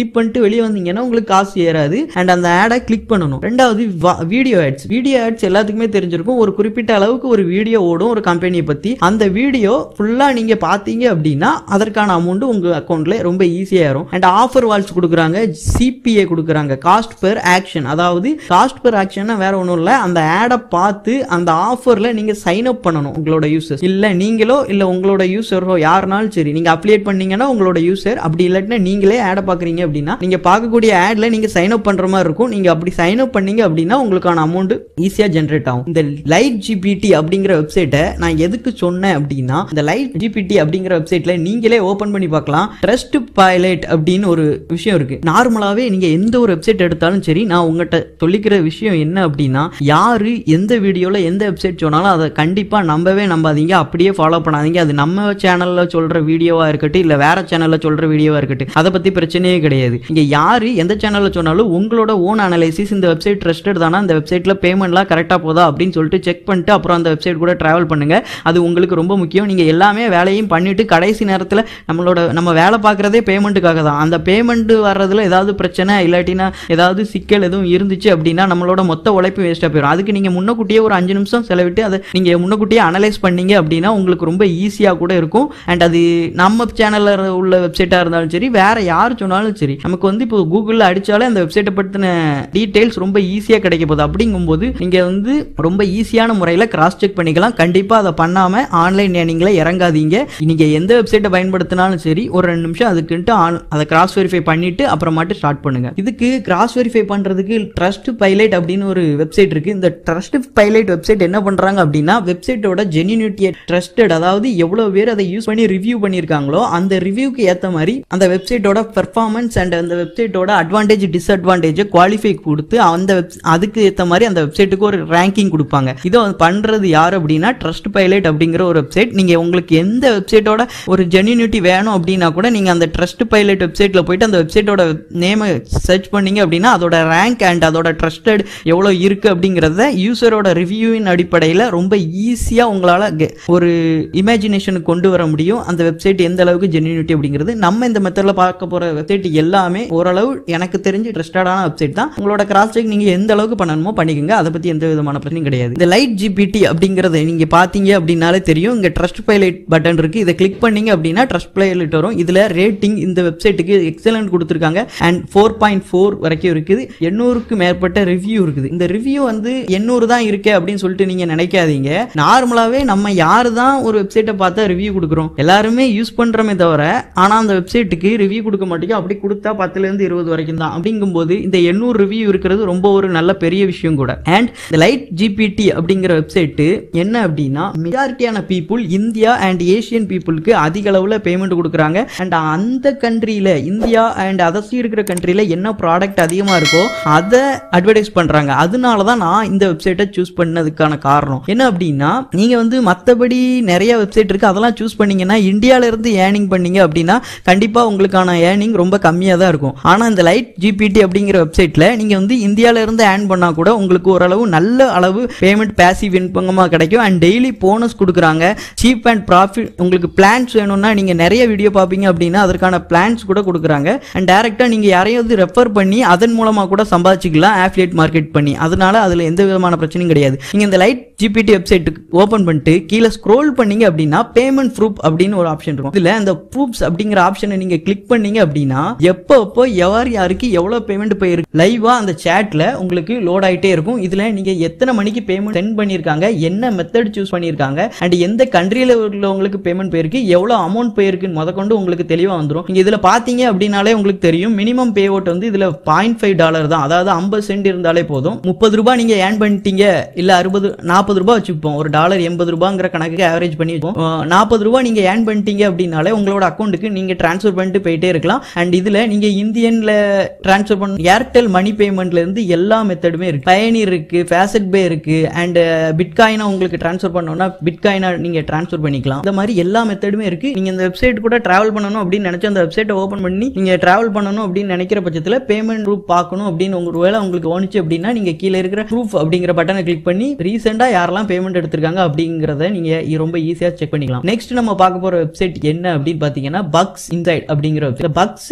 கிளிக் பண்ணிட்டு வெளியே வந்தீங்கன்னா உங்களுக்கு காசு ஏறாது அண்ட் அந்த ஆடை கிளிக் பண்ணணும் ரெண்டாவது வீடியோ ஆட்ஸ் வீடியோ ஆட்ஸ் எல்லாத்துக்குமே தெரிஞ்சிருக்கும் ஒரு குறிப்பிட்ட அளவுக்கு ஒரு வீடியோ ஓடும் ஒரு கம்பெனியை பத்தி அந்த வீடியோ ஃபுல்லா நீங்க பாத்தீங்க அப்படின்னா அதற்கான அமௌண்ட் உங்க அக்கௌண்ட்ல ரொம்ப ஈஸியா ஏறும் அண்ட் ஆஃபர் வால்ஸ் கொடுக்குறாங்க சிபிஏ கொடுக்குறாங்க காஸ்ட் பெர் ஆக்ஷன் அதாவது காஸ்ட் பெர் ஆக்ஷன் வேற ஒன்றும் இல்லை அந்த ஆடை பார்த்து அந்த ஆஃபர்ல நீங்க சைன் அப் பண்ணணும் உங்களோட யூசர் இல்ல நீங்களோ இல்ல உங்களோட யூசரோ யாருனாலும் சரி நீங்க அப்ளேட் பண்ணீங்கன்னா உங்களோட யூசர் அப்படி இல்லாட்டினா நீங்களே ஆடை பாக்குறீங்க அப்படின்னா நீங்க பார்க்கக்கூடிய ஆட்ல நீங்க சைன் அப் பண்ற மாதிரி இருக்கும் நீங்க அப்படி சைன் அப் பண்ணீங்க அப்படின்னா உங்களுக்கான அமௌண்ட் ஈஸியா ஜென்ரேட் ஆகும் இந்த லைட் ஜிபிடி அப்படிங்கிற வெப்சைட்டை நான் எதுக்கு சொன்னேன் அப்படின்னா இந்த லைட் ஜிபிடி அப்படிங்கிற வெப்சைட்ல நீங்களே ஓபன் பண்ணி பார்க்கலாம் ட்ரஸ்ட் பைலட் அப்படின்னு ஒரு விஷயம் இருக்கு நார்மலாவே நீங்க எந்த ஒரு வெப்சைட் எடுத்தாலும் சரி நான் உங்ககிட்ட சொல்லிக்கிற விஷயம் என்ன அப்படின்னா யாரு எந்த வீடியோல எந்த வெப்சைட் சொன்னாலும் அதை கண்டிப்பா நம்பவே நம்பாதீங்க அப்படியே ஃபாலோ பண்ணாதீங்க அது நம்ம சேனல்ல சொல்ற வீடியோவா இருக்கட்டும் இல்ல வேற சேனல்ல சொல்ற வீடியோவா இருக்கட்டும் அதை பத்தி பிரச்சனையே கிடையாது இங்க யாரு எந்த சேனல்ல சொன்னாலும் உங்களோட ஓன் அனலைசிஸ் இந்த வெப்சைட் ட்ரஸ்டட் தானா இந்த வெப்சைட்ல பேமெண்ட்லாம் கரெக்டா போதா அப்படின்னு சொல்லிட்டு செக் பண்ணிட்டு அப்புறம் அந்த வெப்சைட் கூட டிராவல் பண்ணுங்க அது உங்களுக்கு ரொம்ப முக்கியம் நீங்க எல்லாமே வேலையும் பண்ணிட்டு கடைசி நேரத்துல நம்மளோட நம்ம வேலை பார்க்கறதே பேமெண்ட்டுக்காக தான் அந்த பேமெண்ட் வர்றதுல ஏதாவது பிரச்சனை இல்லாட்டினா ஏதாவது சிக்கல் எதுவும் இருந்துச்சு அப்படின்னா நம்மளோட மொத்த உழைப்பு வேஸ்ட்டாக போயிடும் அதுக்கு நீங்கள் முன்னக்கூட்டியே ஒரு அஞ்சு நிமிஷம் செலவிட்டு அதை நீங்கள் முன்னக்கூட்டியே அனலைஸ் பண்ணீங்க அப்படின்னா உங்களுக்கு ரொம்ப ஈஸியாக கூட இருக்கும் அண்ட் அது நம்ம சேனலில் உள்ள வெப்சைட்டாக இருந்தாலும் சரி வேற யார் சொன்னாலும் சரி நமக்கு வந்து இப்போ கூகுளில் அடித்தாலே அந்த வெப்சைட்டை பற்றின டீட்டெயில்ஸ் ரொம்ப ஈஸியாக கிடைக்க போகுது அப்படிங்கும்போது நீங்கள் வந்து ரொம்ப ஈஸியான முறையில் கிராஸ் செக் பண்ணிக்கலாம் கண்டிப்பாக அதை பண்ணாமல் ஆன்லைன் ஏர்னிங்கில் இறங்காதீங்க நீங்கள் எந்த வெப்சைட்டை பயன்படுத்தினாலும் சரி ஒரு ரெண்டு நிமிஷம் அதுக்குன்ட்டு ஆன் அதை கிராஸ் வெரிஃபை பண்ணிட்டு அப்புறமாட்டு ஸ்டார்ட் பண்ணுங்க இதுக்கு கிராஸ் வெரிஃபை பண்றதுக்கு ட்ரஸ்ட் பைலைட் அப்படின்னு ஒரு வெப்சைட் இருக்கு இந்த ட்ரஸ்ட் பைலைட் வெப்சைட் என்ன பண்றாங்க அப்படின்னா வெப்சைட்டோட ஜென்யூனிட்டியை ட்ரஸ்டட் அதாவது எவ்வளவு பேர் அதை யூஸ் பண்ணி ரிவ்யூ பண்ணியிருக்காங்களோ அந்த ரிவ்யூக்கு ஏத்த மாதிரி அந்த வெப்சைட்டோட பெர்ஃபார்மன்ஸ் அண்ட் அந்த வெப்சைட்டோட அட்வான்டேஜ் டிஸ்அட்வான்டேஜ் குவாலிஃபை கொடுத்து அந்த வெப் அதுக்கு ஏத்த மாதிரி அந்த வெப்சைட்டுக்கு ஒரு ரேங்கிங் கொடுப்பாங்க இதை பண்றது யார் அப்படின்னா ட்ரஸ்ட் பைலைட் அப்படிங்கிற ஒரு வெப்சைட் நீங்க உங்களுக்கு எந்த வெப்சைட்டோட ஒரு ஜென்யூனிட்டி வேணும் அப்படின்னா கூட நீங்க அந்த ட்ரஸ்ட் பைலட் வெப்சைட்ல போயிட்டு அந்த வெப்சைட்டோட நேமை சர்ச் பண்ணீங்க அப்படின்னா அதோட ரேங்க் அண்ட் அதோட ட்ரஸ்டட் எவ்வளோ இருக்கு அப்படிங்கிறத யூசரோட ரிவ்யூவின் அடிப்படையில் ரொம்ப ஈஸியாக உங்களால் ஒரு இமேஜினேஷனுக்கு கொண்டு வர முடியும் அந்த வெப்சைட் எந்த அளவுக்கு ஜென்யூனிட்டி அப்படிங்கிறது நம்ம இந்த மெத்தடில் பார்க்க போகிற வெப்சைட் எல்லாமே ஓரளவு எனக்கு தெரிஞ்சு ட்ரஸ்டடான வெப்சைட் தான் உங்களோட கிராஸ் செக் நீங்கள் எந்த அளவுக்கு பண்ணணுமோ பண்ணிக்கோங்க அதை பற்றி எந்த விதமான பிரச்சனையும் கிடையாது இந்த லைட் ஜிபிடி அப்படிங்கிறத நீங்கள் பார்த்தீங்க அப்படின்னாலே தெரியும் இங்கே ட்ரஸ்ட் பைலைட் பட்டன் இருக்கு இதை கிளிக் பண்ணீங்க அப்படின்னா ட்ரஸ்ட் பைலைட் வரும் இதில் ரேட்டிங் இந்த வெப்சைட்டுக்கு எக்ஸலண்ட் கொடுத்துருக்காங்க அண்ட் ஃபோர் பாயிண்ட் ஃபோர் வரைக்கும் இருக்குது எண்ணூறுக்கு மேற்பட்ட ரிவ்யூ இருக்குது இந்த ரிவ்யூ வந்து எண்ணூறு தான் இருக்கு அப்படின்னு சொல்லிட்டு நீங்க நினைக்காதீங்க நார்மலாவே நம்ம யாரு தான் ஒரு வெப்சைட்டை பார்த்தா ரிவ்யூ கொடுக்குறோம் எல்லாருமே யூஸ் பண்றோமே தவிர ஆனா அந்த வெப்சைட்டுக்கு ரிவ்யூ கொடுக்க மாட்டேங்க அப்படி கொடுத்தா பத்துல இருந்து இருபது வரைக்கும் தான் அப்படிங்கும்போது இந்த எண்ணூறு ரிவ்யூ இருக்கிறது ரொம்ப ஒரு நல்ல பெரிய விஷயம் கூட அண்ட் இந்த லைட் ஜிபிடி அப்படிங்கிற வெப்சைட் என்ன அப்படின்னா மெஜாரிட்டியான பீப்புள் இந்தியா அண்ட் ஏசியன் பீப்புளுக்கு அதிக அளவுல பேமெண்ட் கொடுக்குறாங்க அண்ட் அந்த கண்ட்ரியில இந்தியா அண்ட் அதர்ஸ் இருக்கிற கண்ட்ரியில என்ன ப்ராடக்ட் அதிகமா இருக்கோ அதை அட்வர்டைஸ் பண்றாங்க அதனால தான் நான் இந்த வெப்சைட்டை சூஸ் பண்ணதுக்கான காரணம் என்ன அப்படின்னா நீங்க வந்து மற்றபடி நிறைய வெப்சைட் இருக்கு அதெல்லாம் சூஸ் பண்ணீங்கன்னா இந்தியால இருந்து ஏர்னிங் பண்ணீங்க அப்படின்னா கண்டிப்பா உங்களுக்கான ஏர்னிங் ரொம்ப கம்மியா தான் இருக்கும் ஆனா இந்த லைட் ஜிபிடி அப்படிங்கிற வெப்சைட்ல நீங்க வந்து இந்தியால இருந்து ஏர்ன் பண்ணா கூட உங்களுக்கு ஓரளவு நல்ல அளவு பேமெண்ட் பேசிவ் இன்கமா கிடைக்கும் அண்ட் டெய்லி போனஸ் கொடுக்குறாங்க சீப் அண்ட் ப்ராஃபிட் உங்களுக்கு பிளான்ஸ் வேணும்னா நீங்க நிறைய வீடியோ பார்ப்பீங்க அப்படின்னா அதற்கான பிளான்ஸ் கூட கொடுக்குறாங்க அண்ட் டேரக்டா நீங்க யாரையாவது ரெஃபர் பண்ணி அதன் மூலமா கூட சம்பாதிச்சுக்கலாம் ஆஃபிலியேட் மார்க்கெட் பண்ணி அதனால அதுல எந்த விதமான பிரச்சனையும் கிடையாது நீங்க இந்த லைட் ஜிபிடி வெப்சைட்டுக்கு ஓபன் பண்ணிட்டு கீழே ஸ்க்ரோல் பண்ணீங்க அப்படின்னா பேமெண்ட் ப்ரூப் அப்படின்னு ஒரு ஆப்ஷன் இருக்கும் இதுல இந்த ப்ரூப்ஸ் அப்படிங்கிற ஆப்ஷனை நீங்க கிளிக் பண்ணீங்க அப்படின்னா எப்போ எப்போ யார் யாருக்கு எவ்வளவு பேமெண்ட் போயிருக்கு லைவா அந்த சேட்ல உங்களுக்கு லோட் ஆயிட்டே இருக்கும் இதுல நீங்க எத்தனை மணிக்கு பேமெண்ட் சென்ட் பண்ணிருக்காங்க என்ன மெத்தட் சூஸ் பண்ணிருக்காங்க அண்ட் எந்த கண்ட்ரியில உள்ளவங்களுக்கு பேமெண்ட் போயிருக்கு எவ்வளவு அமௌண்ட் போயிருக்குன்னு முதற்கொண்டு உங்களுக்கு தெளிவா வந்துடும் நீங்க இதுல பாத்தீங்க அப்படின்னாலே உங்களுக்கு தெரியும் மினிமம் பே அவுட் வந்து இதுல பாயிண்ட் ஃபைவ் டாலர் தான் அதாவது ஐம்பது சென்ட் இருந்தாலே போதும் முப்பது ரூபாய் நீங்க ஏர்ன் பண்ணிட்டீங்க இல்ல அறுபது நாற்பது ரூபாய் வச்சுப்போம் ஒரு டாலர் எண்பது ரூபாங்கிற கணக்குக்கு ஆவரேஜ் பண்ணி வச்சுப்போம் நாற்பது ரூபாய் நீங்க ஏர்ன் பண்ணிட்டீங்க அப்படின்னாலே உங்களோட அக்கௌண்ட்டுக்கு நீங்க டிரான்ஸ்ஃபர் பண்ணிட்டு போயிட்டே இருக்கலாம் அண்ட் இதுல நீங்க இந்தியன்ல டிரான்ஸ்ஃபர் பண்ண ஏர்டெல் மணி பேமெண்ட்ல இருந்து எல்லா மெத்தடுமே இருக்கு பயனீர் இருக்கு ஃபேசட் பே இருக்கு அண்ட் பிட்காயினா உங்களுக்கு டிரான்ஸ்ஃபர் பண்ணணும்னா பிட்காயினா நீங்க டிரான்ஸ்ஃபர் பண்ணிக்கலாம் இந்த மாதிரி எல்லா மெத்தடுமே இருக்கு நீங்க இந்த வெப்சைட் கூட டிராவல் பண்ணணும் அப்படின்னு நினைச்சு அந்த வெப்சைட்டை ஓபன் பண்ணி நீங்க டிராவல் பண்ணணும் அப்படின்னு நினைக்கிற பட்சத்தில் பேமெண்ட் ப்ரூஃப் பார்க்கணும் அப்படின்னு உங்க ஒருவேளை உங்களுக்கு ஓனிச்சு அப்படின்னா நீங்க கீழே இருக்கிற ப்ரூஃப் அப்படிங்கிற பட்டனை கிளிக் பண்ணி ரீசெண்டா யாரெல்லாம் பேமெண்ட் எடுத்திருக்காங்க அப்படிங்கறத நீங்க ரொம்ப ஈஸியா செக் பண்ணிக்கலாம் நெக்ஸ்ட் நம்ம பார்க்க போற வெப்சைட் என்ன அப்படின்னு பாத்தீங்கன்னா பக்ஸ் இன்சைட் அப்படிங்கிற வெப்சைட் பக்ஸ் இன்சைட்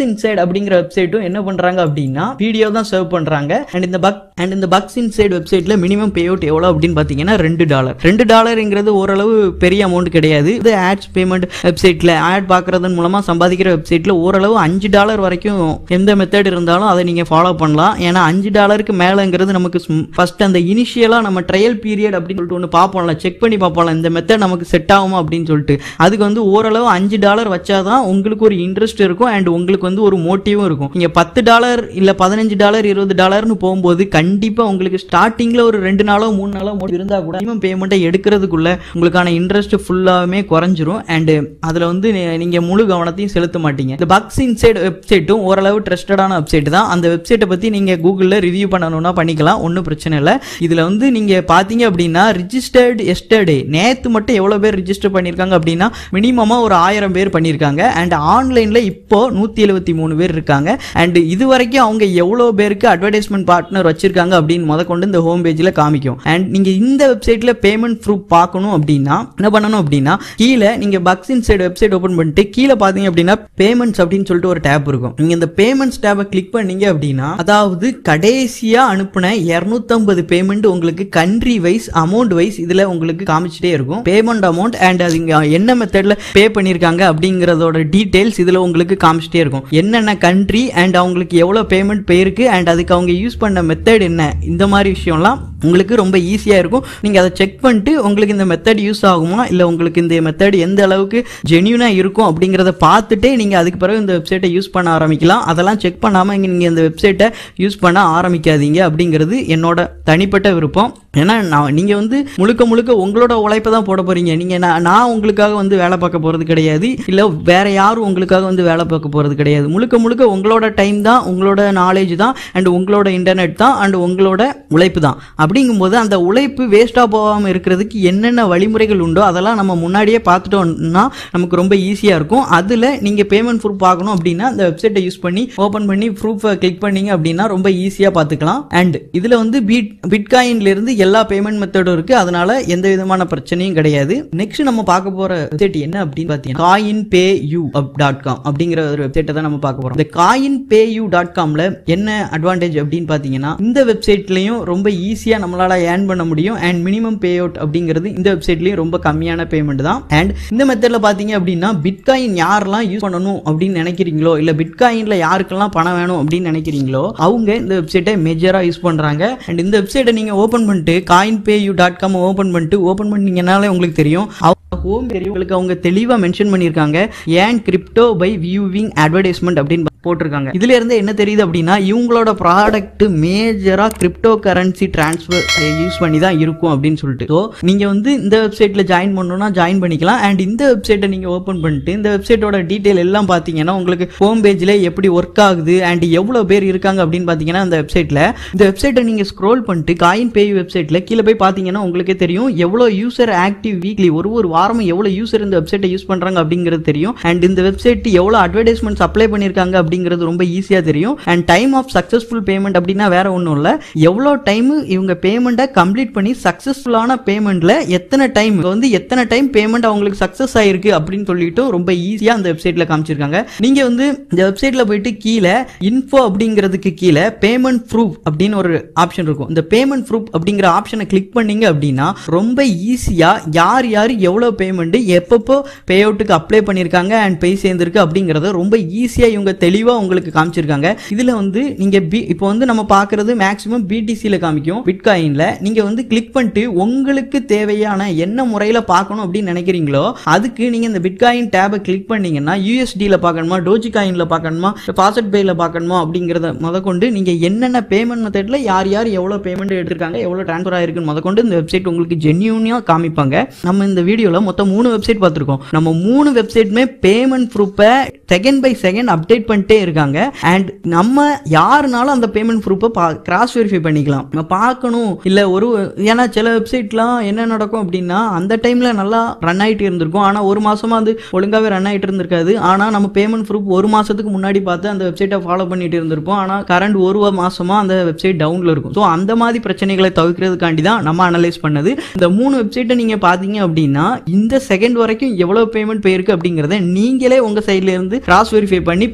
அப்படிங்கிற வெப்சைட்டும் என்ன பண்றாங்க அப்படின்னா வீடியோ தான் சர்வ் பண்றாங்க அண்ட் இந்த பக் அண்ட் இந்த பக்ஸ் இன்சைட் வெப்சைட்ல மினிமம் பே அவுட் எவ்வளோ அப்படின்னு பார்த்தீங்கன்னா ரெண்டு டாலர் ரெண்டு டாலருங்கிறது ஓரளவு பெரிய அமௌண்ட் கிடையாது இது ஆட்ஸ் பேமெண்ட் வெப்சைட்ல ஆட் பார்க்கறதன் மூலமா சம்பாதிக்கிற வெப்சைட்ல ஓரளவு அஞ்சு டாலர் வரைக்கும் எந்த மெத்தட் இருந்தாலும் அதை நீங்க ஃபாலோ பண்ணலாம் ஏன்னா அஞ்சு டாலருக்கு மேலங்கிறது நமக்கு ஃபர்ஸ்ட் அந்த இனிஷியலா நம்ம ட்ரையல் பீரியட் அப்படின்னு சொல்லிட்டு ஒன்று பார்ப்போம்ல செக் பண்ணி பார்ப்போம்ல இந்த மெத்தட் நமக்கு செட் ஆகுமா அப்படின்னு சொல்லிட்டு அதுக்கு வந்து ஓரளவு அஞ்சு டாலர் வச்சாதான் உங்களுக்கு ஒரு இன்ட்ரெஸ்ட் இருக்கும் அண்ட் உங்களுக்கு வந்து ஒரு மோட்டிவும் இருக்கும் நீங்க பத்து டாலர் இல்ல பதினஞ்சு டாலர் இருபது டாலர்னு போகும்போது கண்டிப்பா உங்களுக்கு ஸ்டார்டிங்ல ஒரு ரெண்டு நாளோ மூணு நாளோ மோடி இருந்தா கூட மினிமம் பேமெண்ட்டை எடுக்கிறதுக்குள்ள உங்களுக்கான இன்ட்ரெஸ்ட் ஃபுல்லாவே குறைஞ்சிரும் அண்ட் அதுல வந்து நீ- நீங்க முழு கவனத்தையும் செலுத்த மாட்டீங்க இந்த பக்ஸ் இன்சைட் வெப்சைட்டும் ஓரளவு ட்ரஸ்டடான வெப்சைட் தான் அந்த வெப்சைட்டை பத்தி நீங்க கூகுள்ல ரிவ்யூ பண்ணணும்னா பண்ணிக்கலாம் ஒன்றும் பிரச்சனை இல்லை இதுல வந்து நீங்க பாத்தீங்க அப்படின்னா ரிஜிஸ்டர்டு எஸ்டர்டே நேத்து மட்டும் எவ்வளவு பேர் ரிஜிஸ்டர் பண்ணியிருக்காங்க அப்படின்னா மினிமமா ஒரு ஆயிரம் பேர் பண்ணியிருக்காங்க அண்ட் ஆன்லைன்ல இப்போ நூத்தி எழுபத்தி மூணு பேர் இருக்காங்க அண்ட் இது வரைக்கும் அவங்க எவ்வளவு பேருக்கு அட்வர்டைஸ்மெண்ட் பார்ட்னர் வச்சிருக்காங்க அப்படின்னு முத கொண்டு இந்த ஹோம் பேஜ்ல காமிக்கும் அண்ட் நீங்க இந்த வெப்சைட்ல பேமெண்ட் ப்ரூஃப் பார்க்கணும் அப்படின்னா என்ன பண்ணணும் அப்படின்னா கீழே நீங்க பக்ஸ் இன்சைட் வெப்சைட் ஓபன் பண்ணிட்டு கீழே பாத்தீங்க அப்படின்னா பேமெண்ட்ஸ் அப்படின்னு சொல்லிட்டு ஒரு டேப் இருக்கும் நீங்க இந்த பேமெண்ட்ஸ் டேபை கிளிக் பண்ணீங்க அப்படின்னா அதாவது கடைசியா அனுப்புன 250 பேமெண்ட் உங்களுக்கு கண்ட்ரி வைஸ் அமௌண்ட் வைஸ் இதுல உங்களுக்கு காமிச்சிட்டே இருக்கும் பேமெண்ட் அமௌண்ட் அண்ட் அது இங்க என்ன மெத்தட்ல பே பண்ணிருக்காங்க அப்படிங்கறதோட டீடைல்ஸ் இதுல உங்களுக்கு காமிச்சிட்டே இருக்கும் என்னென்ன கண்ட்ரி அண்ட் அவங்களுக்கு எவ்வளவு பேமெண்ட் போயிருக்கு அண்ட் அதுக்கு அவங்க யூஸ் பண்ண மெத்தட் என்ன இந்த மாதிரி விஷயம்லாம் உங்களுக்கு ரொம்ப ஈஸியா இருக்கும் நீங்க அதை செக் பண்ணிட்டு உங்களுக்கு இந்த மெத்தட் யூஸ் ஆகுமா இல்ல உங்களுக்கு இந்த மெத்தட் எந்த அளவுக்கு ஜென்யூனா இருக்கும் அப்படிங்கறத பார்த்துட்டே நீங்க அதுக்கு பிறகு இந்த வெப்சைட்டை யூஸ் பண்ண ஆரம்பிக்கலாம் அதெல்லாம் செக் பண்ணாம இங்க நீங்க இந்த வெப்சைட்டை யூஸ் பண்ண ஆரம்பிக்காதீங்க அப்படிங்கிறது என்னோட தனிப்பட்ட விருப்பம் ஏன்னா நான் நீங்க வந்து முழுக்க முழுக்க உங்களோட உழைப்பை தான் போட போறீங்க நீங்க நான் நான் உங்களுக்காக வந்து வேலை பார்க்க போறது கிடையாது இல்ல வேற யாரும் உங்களுக்காக வந்து வேலை பார்க்க போறது கிடையாது முழுக்க முழுக்க உங்களோட டைம் தான் உங்களோட நாலேஜ் தான் அண்ட் உங்களோட இன்டர்நெட் தான் அண்ட் உங்களோட உழைப்பு தான் அப்படிங்கும்போது அந்த உழைப்பு வேஸ்டா போகாம இருக்கிறதுக்கு என்னென்ன வழிமுறைகள் உண்டோ அதெல்லாம் நம்ம முன்னாடியே பார்த்துட்டோம்னா நமக்கு ரொம்ப ஈஸியா இருக்கும் அதுல நீங்க பேமெண்ட் ப்ரூஃப் பார்க்கணும் அப்படின்னா அந்த வெப்சைட்டை யூஸ் பண்ணி ஓபன் பண்ணி ப்ரூஃபை கிளிக் பண்ணீங்க அப்படின்னா ரொம்ப ஈஸியா பார்த்துக்கலாம் அண்ட் இதுல வந்து பிட் பிட்காயின்ல இருந்து எல்லா பேமெண்ட் மெத்தடும் இருக்கு அதனால எந்த விதமான பிரச்சனையும் கிடையாது நெக்ஸ்ட் நம்ம பார்க்க போற வெப்சைட் என்ன அப்படின்னு பார்த்தீங்கன்னா coin pay U dot com அப்படிங்கிற ஒரு வெப்சைட்டை தான் நம்ம பார்க்க போறோம் இந்த காயின் பே யூ டாட் காம்ல என்ன அட்வான்டேஜ் அப்படின்னு பார்த்தீங்கன்னா இந்த வெப்சைட்லயும் ரொம்ப ஈஸியா நம்மளால ஏர்ன் பண்ண முடியும் அண்ட் மினிமம் பே அவுட் அப்படிங்கிறது இந்த வெப்சைட்லயும் ரொம்ப கம்மியான பேமெண்ட் தான் அண்ட் இந்த மெத்தட்ல பாத்தீங்க அப்படின்னா பிட்காயின் யாரெல்லாம் யூஸ் பண்ணணும் அப்படின்னு நினைக்கிறீங்களோ இல்ல பிட்காயின்ல யாருக்கெல்லாம் பணம் வேணும் அப்படின்னு நினைக்கிறீங்களோ அவங்க இந்த வெப்சைட்டை மேஜரா யூஸ் பண்றாங்க அண்ட் இந்த வெப்சைட்டை நீங்க ஓபன் பண்ணிட்டு coin pay U dot com open பண்ணிட்டு ஓபன் பண்ணீங்கனாலே உங்களுக்கு தெரியும் ஹோம் தெரியும் உங்களுக்கு அவங்க தெளிவா மென்ஷன் பண்ணியிருக்காங்க ஏன் கிரிப்டோ பை வியூவிங் அட்வர்டைஸ்மெண்ட் அப்படின்னு போட்டிருக்காங்க இதுல இருந்து என்ன தெரியுது அப்படின்னா இவங்களோட ப்ராடக்ட் மேஜரா கிரிப்டோ கரன்சி டிரான்ஸ்ஃபர் யூஸ் பண்ணி தான் இருக்கும் அப்படின்னு சொல்லிட்டு ஸோ நீங்க வந்து இந்த வெப்சைட்ல ஜாயின் பண்ணணும்னா ஜாயின் பண்ணிக்கலாம் அண்ட் இந்த வெப்சைட்டை நீங்க ஓபன் பண்ணிட்டு இந்த வெப்சைட்டோட டீடைல் எல்லாம் பாத்தீங்கன்னா உங்களுக்கு ஹோம் பேஜ்ல எப்படி ஒர்க் ஆகுது அண்ட் எவ்வளவு பேர் இருக்காங்க அப்படின்னு பாத்தீங்கன்னா இந்த வெப்சைட்ல இந்த வெப்சைட்டை நீங்க ஸ்க்ரோல் பண்ணிட்டு காயின் பே வெப்சைட்ல கீழே போய் பாத்தீங்கன்னா உங்களுக்கே தெரியும் எவ்வளவு யூசர் ஆக்டிவ் வீக்லி ஒரு ஒரு வாரமும் எவ்வளவு யூசர் இந்த வெப்சைட்டை யூஸ் பண்றாங்க அப்படிங்கிறது தெரியும் அண்ட் இந்த வெப்சைட் எவ்வளவு அட்வர்டைஸ்மெண்ட்ஸ் அப்ளை பண்ணிருக்காங்க அப்படிங்கிறது ரொம்ப ஈஸியா தெரியும் and time of successful payment அப்படின்னா வேற ஒன்றும் இல்லை எவ்வளோ டைம் இவங்க பேமெண்ட்டை கம்ப்ளீட் பண்ணி சக்சஸ்ஃபுல்லான பேமெண்ட்ல எத்தனை டைம் வந்து எத்தனை டைம் பேமெண்ட் அவங்களுக்கு சக்சஸ் ஆயிருக்கு அப்படின்னு சொல்லிட்டு ரொம்ப ஈஸியா அந்த வெப்சைட்ல காமிச்சிருக்காங்க நீங்க வந்து இந்த வெப்சைட்ல போயிட்டு கீழே இன்ஃபோ அப்படிங்கிறதுக்கு கீழே பேமெண்ட் ப்ரூஃப் அப்படின்னு ஒரு ஆப்ஷன் இருக்கும் இந்த பேமெண்ட் ப்ரூஃப் அப்படிங்கிற ஆப்ஷனை கிளிக் பண்ணீங்க அப்படின்னா ரொம்ப ஈஸியா யார் யார் எவ்வளவு பேமெண்ட் எப்பப்போ பே அவுட்டுக்கு அப்ளை பண்ணியிருக்காங்க அண்ட் பே சேர்ந்திருக்கு அப்படிங்கறத ரொம்ப ஈஸியா இவங்க தெளிவா உங்களுக்கு காமிச்சிருக்காங்க இதுல வந்து நீங்க பி இப்போ வந்து நம்ம பார்க்கிறது மேக்ஸிமம் பிடிசியில் காமிக்கும் பிட்காயின்ல நீங்க வந்து கிளிக் பண்ணிட்டு உங்களுக்கு தேவையான என்ன முறையில் பார்க்கணும் அப்படின்னு நினைக்கிறீங்களோ அதுக்கு நீங்க இந்த பிட்காயின் டேபை கிளிக் பண்ணீங்கன்னா யூஎஸ்டியில் பார்க்கணுமா டோஜி காயின்ல பார்க்கணுமா பாசட் பேல பார்க்கணுமா அப்படிங்கிறத முதற்கொண்டு நீங்க என்னென்ன பேமெண்ட் மெத்தட்ல யார் யார் எவ்வளோ பேமெண்ட் எடுத்திருக்காங்க எவ்வளோ ட்ரான்ஸ்ஃபர் ஆயிருக்குன்னு முதற்கொண்டு இந்த வெப்சைட் உங்களுக்கு ஜென்யூனியாக காமிப்பாங்க நம்ம இந்த வீடியோவில் மொத்தம் மூணு வெப்சைட் பார்த்துருக்கோம் நம்ம மூணு வெப்சைட்டுமே பேமெண்ட் ப்ரூஃபை செகண்ட் பை செகண்ட் அப்டேட் பண்ணிட்டே இருக்காங்க அண்ட் நம்ம யாருனாலும் அந்த பேமெண்ட் ப்ரூஃபை கிராஸ் வெரிஃபை பண்ணிக்கலாம் நம்ம பார்க்கணும் இல்லை ஒரு ஏன்னா சில வெப்சைட்லாம் என்ன நடக்கும் அப்படின்னா அந்த டைமில் நல்லா ரன் ஆகிட்டு இருந்திருக்கும் ஆனால் ஒரு மாசமா அது ஒழுங்காகவே ரன் ஆகிட்டு இருந்திருக்காது ஆனால் நம்ம பேமெண்ட் ப்ரூஃப் ஒரு மாசத்துக்கு முன்னாடி பார்த்து அந்த வெப்சைட்டை ஃபாலோ பண்ணிட்டு இருந்திருப்போம் ஆனால் கரண்ட் ஒரு மாசமா அந்த வெப்சைட் டவுன்ல இருக்கும் ஸோ அந்த மாதிரி பிரச்சனைகளை தவிர்க்கிறதுக்காண்டி தான் நம்ம அனலைஸ் பண்ணது இந்த மூணு வெப்சைட்டை நீங்க பாத்தீங்க அப்படின்னா இந்த செகண்ட் வரைக்கும் எவ்வளவு பேமெண்ட் போயிருக்கு அப்படிங்கறத நீங்களே உங்க சைட்ல இருந்து கிராஸ் வெரிஃபை பண்ணி பேமெண்ட்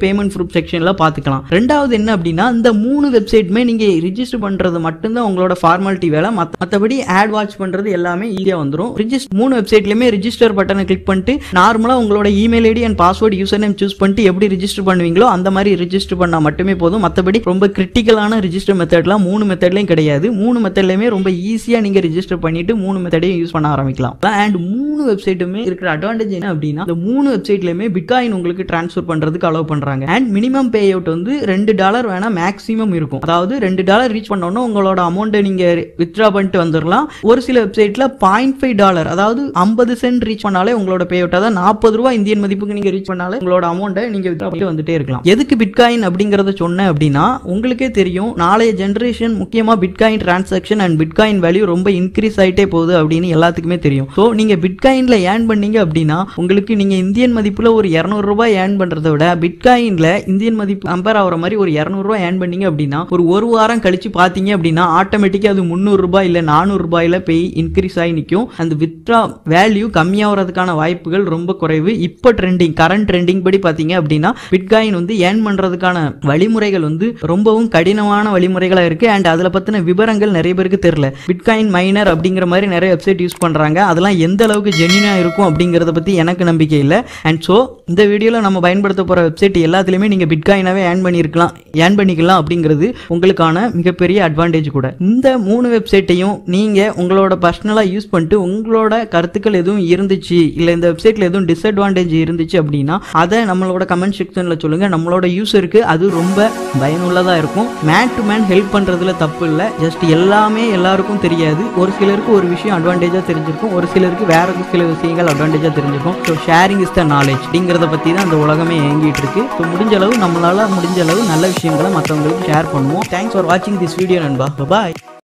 குரூப் செக்ஷன்ல பார்த்துக்கலாம் ரெண்டாவது என்ன அப்படின்னா இந்த மூணு வெப்சைட்டுமே நீங்க ரிஜிஸ்டர் பண்றது மட்டும்தான் உங்களோட ஃபார்மாலிட்டி வேலை மத்த- மத்தபடி ஆட் வாட்ச் பண்றது எல்லாமே ஈஸியா வந்துரும் ரிஜிஸ்டர் மூணு வெப்சைட்லயுமே ரிஜிஸ்டர் பட்டனை கிளிக் பண்ணிட்டு நார்மலா உங்களோட email ID and password user name choose பண்ணிட்டு எப்படி ரிஜிஸ்டர் பண்ணுவீங்களோ அந்த மாதிரி ரிஜிஸ்டர் பண்ணா மட்டுமே போதும் மத்தபடி ரொம்ப கிரிட்டிக்கலான ரிஜிஸ்டர் மெத்தட்லாம் மூணு மெத்தட்லயும் கிடையாது மூணு மெத்தட்லயுமே ரொம்ப ஈஸியா நீங்க ரிஜிஸ்டர் பண்ணிட்டு மூணு மெத்தடையும் யூஸ் பண்ண ஆரம்பிக்கலாம் அண்ட் மூணு வெப்சைட்டுமே இருக்கிற அட்வான்டேஜ் என்ன அப்படின்னா இந்த மூணு வெப்சைட்லயுமே பிட்காயின் உங்களுக்கு ட்ரான்ஸ்ஃபர் பண்றதுக்கு அலோவ் பண்றாங்க அண்ட் மினிமம் பே அவுட் வந்து ரெண்டு டாலர் வேணா மேக்ஸிமம் இருக்கும் அதாவது ரெண்டு டாலர் ரீச் பண்ணோன்னா உங்களோட அமௌண்ட்டை நீங்க வித்ட்ரா பண்ணிட்டு வந்துடலாம் ஒரு சில வெப்சைட்ல பாயிண்ட் ஃபைவ் டாலர் அதாவது ஐம்பது சென்ட் ரீச் பண்ணாலே உங்களோட பே அவுட் அதாவது நாற்பது ரூபாய் இந்தியன் மதிப்புக்கு நீங்க ரீச் பண்ணாலே உங்களோட அமௌண்ட்டை நீங்க வித்ட்ரா பண்ணிட்டு வந்துட்டே இருக்கலாம் எதுக்கு பிட்காயின் அப்படிங்கறத சொன்னேன் அப்படின்னா உங்களுக்கே தெரியும் நாளைய ஜென்ரேஷன் முக்கியமா bitcoin transaction and bitcoin value ரொம்ப இன்க்ரீஸ் ஆயிட்டே போகுது அப்படின்னு எல்லாத்துக்குமே தெரியும் ஸோ நீங்க பிட்காயின்ல ஏர்ன் பண்ணீங்க அப்படின்னா உங்களுக்கு நீங்க இந்தியன் மதிப்புல ஒரு இரநூறு ரூபாய் ஏர்ன் பண்றதை விட பிட்காயின்ல இந்தியன் மதிப்பு கம்பேர் ஆகிற மாதிரி ஒரு இரநூறு ரூபாய் ஏர்ன் பண்ணீங்க அப்படின்னா ஒரு ஒரு வாரம் கழிச்சு பாத்தீங்க அப்படின்னா ஆட்டோமேட்டிக்கா அது முந்நூறு ரூபாய் இல்ல நானூறு ரூபாயில போய் இன்க்ரீஸ் ஆகி நிற்கும் அந்த வித்ரா வேல்யூ கம்மியாகிறதுக்கான வாய்ப்புகள் ரொம்ப குறைவு இப்போ ட்ரெண்டிங் கரண்ட் ட்ரெண்டிங் படி பாத்தீங்க அப்படின்னா பிட்காயின் வந்து ஏர்ன் பண்றதுக்கான வழிமுறைகள் வந்து ரொம்பவும் கடினமான வழிமுறைகளா இருக்கு அண்ட் அதுல பத்தின விவரங்கள் நிறைய பேருக்கு தெரியல பிட்காயின் மைனர் அப்படிங்கிற மாதிரி நிறைய வெப்சைட் யூஸ் பண்றாங்க அதெல்லாம் எந்த அளவுக்கு ஜென்யூனா இருக்கும் அப்படிங்கறத பத்தி எனக்கு நம்பிக்கை இல்லை அண்ட் ஸோ இந்த வீடியோல நம்ம பயன்படுத்த போற வெப்சைட் எல்லாத்துலயுமே நீங்க பிட்காயினாவே ஏர்ன் பண்ணிருக்கலாம் ஏர்ன் பண்ணிக்கலாம் அப்படிங்கிறது உங்களுக்கான மிகப்பெரிய அட்வான்டேஜ் கூட இந்த மூணு வெப்சைட்டையும் நீங்க உங்களோட பர்சனலா யூஸ் பண்ணிட்டு உங்களோட கருத்துக்கள் எதுவும் இருந்துச்சு இல்ல இந்த வெப்சைட்ல எதுவும் டிஸ்அட்வான்டேஜ் இருந்துச்சு அப்படின்னா அதை நம்மளோட கமெண்ட் செக்ஷன்ல சொல்லுங்க நம்மளோட யூஸருக்கு அது ரொம்ப பயனுள்ளதா இருக்கும் மேன் டு மேன் ஹெல்ப் பண்றதுல தப்பு இல்லை ஜஸ்ட் எல்லாமே எல்லாருக்கும் தெரியாது ஒரு சிலருக்கு ஒரு விஷயம் அட்வான்டேஜா தெரிஞ்சிருக்கும் ஒரு சிலருக்கு வேற சில விஷயங்கள் அட்வான்டேஜா தெரிஞ்சிருக்கும் so sharing is the knowledge அப்படிங்கிறத பத்தி தான் அந்த உலகமே இயங்கிட்டு இருக்கு ஸோ முடிஞ்ச அளவு நம்மளால முடிஞ்ச அளவு நல்ல விஷயங்களை மற்றவங்களுக்கு ஷேர் பண்ணுவோம் தேங்க்ஸ் ஃபார் வாட்சிங் திஸ் வீடியோ நண்பா பாய்